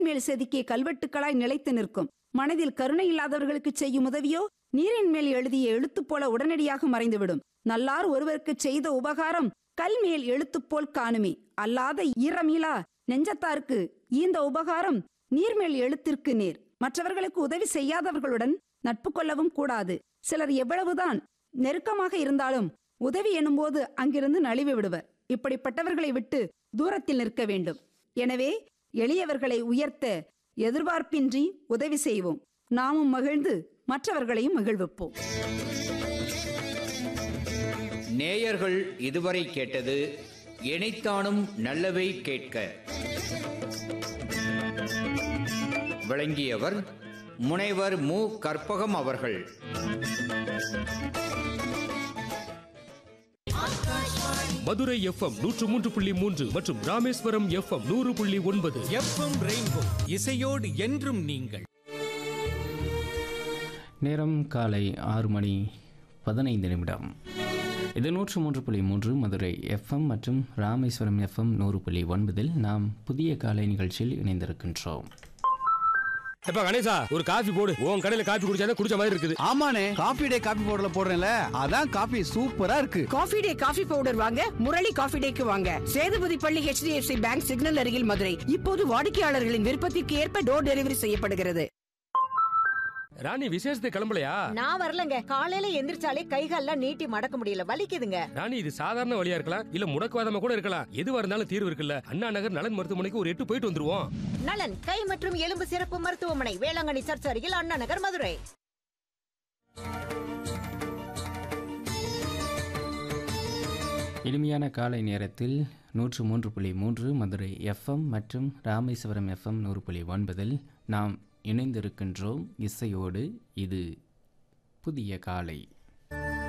மேல் செதுக்கிய கல்வெட்டுக்களாய் நிலைத்து நிற்கும் மனதில் கருணை இல்லாதவர்களுக்கு செய்யும் உதவியோ நீரின் மேல் எழுதிய எழுத்து போல உடனடியாக மறைந்துவிடும் நல்லார் ஒருவருக்கு செய்த உபகாரம் கல் மேல் எழுத்து போல் காணுமே அல்லாத ஈரமிலா நெஞ்சத்தாருக்கு ஈந்த உபகாரம் நீர்மேல் எழுத்திற்கு நேர் மற்றவர்களுக்கு உதவி செய்யாதவர்களுடன் நட்பு கொள்ளவும் கூடாது சிலர் எவ்வளவுதான் நெருக்கமாக இருந்தாலும் உதவி எனும்போது அங்கிருந்து நழுவி விடுவர் இப்படிப்பட்டவர்களை விட்டு தூரத்தில் நிற்க வேண்டும் எனவே எளியவர்களை உயர்த்த எதிர்பார்ப்பின்றி உதவி செய்வோம் நாமும் மகிழ்ந்து மற்றவர்களையும் மகிழ்விப்போம் நேயர்கள் இதுவரை கேட்டது இணைத்தானும் நல்லவை கேட்க விளங்கியவர் முனைவர் மு கற்பகம் அவர்கள் மதுரை எஃப்எம் நூற்று மூன்று புள்ளி மூன்று மற்றும் ராமேஸ்வரம் எஃப்எம் நூறு புள்ளி ஒன்பது எஃப்எம் ரெயின்போ இசையோடு என்றும் நீங்கள் நேரம் காலை ஆறு மணி பதினைந்து நிமிடம் இது நூற்று மூன்று புள்ளி மூன்று மதுரை எஃப்எம் மற்றும் ராமேஸ்வரம் எஃப்எம் நூறு புள்ளி ஒன்பதில் நாம் புதிய காலை நிகழ்ச்சியில் இணைந்திருக்கின்றோம் எப்ப கணேசா ஒரு காஃபி போடு உன் கடையில காஃபி குடிச்சாதான் குடிச்ச மாதிரி இருக்குது ஆமாண்ணே காபி டே காபி பவுடர்ல போடுறேன்ல அதான் காபி சூப்பரா இருக்கு காஃபி டே காஃபி பவுடர் வாங்க முரளி காஃபி டேக்கு வாங்க சேதுபதி பள்ளி HDFC பேங்க் சிக்னல் அருகில் மதுரை இப்போது வாடிக்கையாளர்களின் விருப்பத்திற்கு ஏற்ப டோர் டெலிவரி செய்யப்படுகிறது ராணி விசேஷத்துக்கு கிளம்பலையா நான் வரலங்க காலையில எந்திரிச்சாலே கைகால்லாம் நீட்டி மடக்க முடியல வலிக்குதுங்க ராணி இது சாதாரண வழியா இருக்கலாம் இல்ல முடக்குவாதமா கூட இருக்கலாம் எதுவா இருந்தாலும் தீர்வு இருக்குல்ல அண்ணா நகர் நலன் மருத்துவமனைக்கு ஒரு எட்டு போயிட்டு வந்துருவோம் நலன் கை மற்றும் எலும்பு சிறப்பு மருத்துவமனை வேளாங்கண்ணி சர்ச் அருகில் அண்ணா நகர் மதுரை இனிமையான காலை நேரத்தில் நூற்று மூன்று புள்ளி மூன்று மதுரை எஃப்எம் மற்றும் ராமேஸ்வரம் எஃப்எம் நூறு புள்ளி ஒன்பதில் நாம் இணைந்திருக்கின்றோம் இசையோடு இது புதிய காலை